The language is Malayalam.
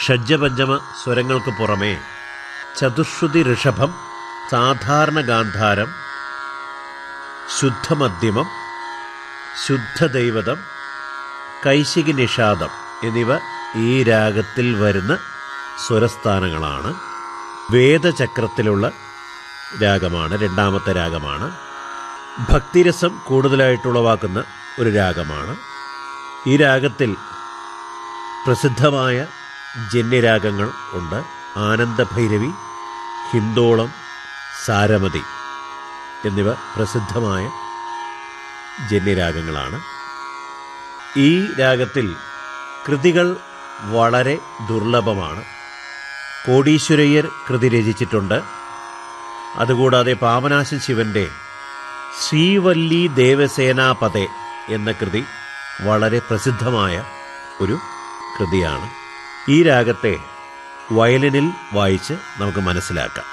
ഷഡ്ജപഞ്ചമ സ്വരങ്ങൾക്ക് പുറമേ ചതുശ്രുതി ഋഷഭം സാധാരണ ഗാന്ധാരം ശുദ്ധമധ്യമം ശുദ്ധദൈവതം കൈശികി നിഷാദം എന്നിവ ഈ രാഗത്തിൽ വരുന്ന സ്വരസ്ഥാനങ്ങളാണ് വേദചക്രത്തിലുള്ള രാഗമാണ് രണ്ടാമത്തെ രാഗമാണ് ഭക്തിരസം കൂടുതലായിട്ടുളവാക്കുന്ന ഒരു രാഗമാണ് ഈ രാഗത്തിൽ പ്രസിദ്ധമായ ജന്യരാഗങ്ങൾ ഉണ്ട് ആനന്ദഭൈരവി ഹിന്ദോളം സാരമതി എന്നിവ പ്രസിദ്ധമായ ജന്യരാഗങ്ങളാണ് ഈ രാഗത്തിൽ കൃതികൾ വളരെ ദുർലഭമാണ് കോടീശ്വരയ്യർ കൃതി രചിച്ചിട്ടുണ്ട് അതുകൂടാതെ പാപനാശൻ ശിവന്റെ ശ്രീവല്ലി ദേവസേനാപതേ എന്ന കൃതി വളരെ പ്രസിദ്ധമായ ഒരു കൃതിയാണ് ഈ രാഗത്തെ വയലിനിൽ വായിച്ച് നമുക്ക് മനസ്സിലാക്കാം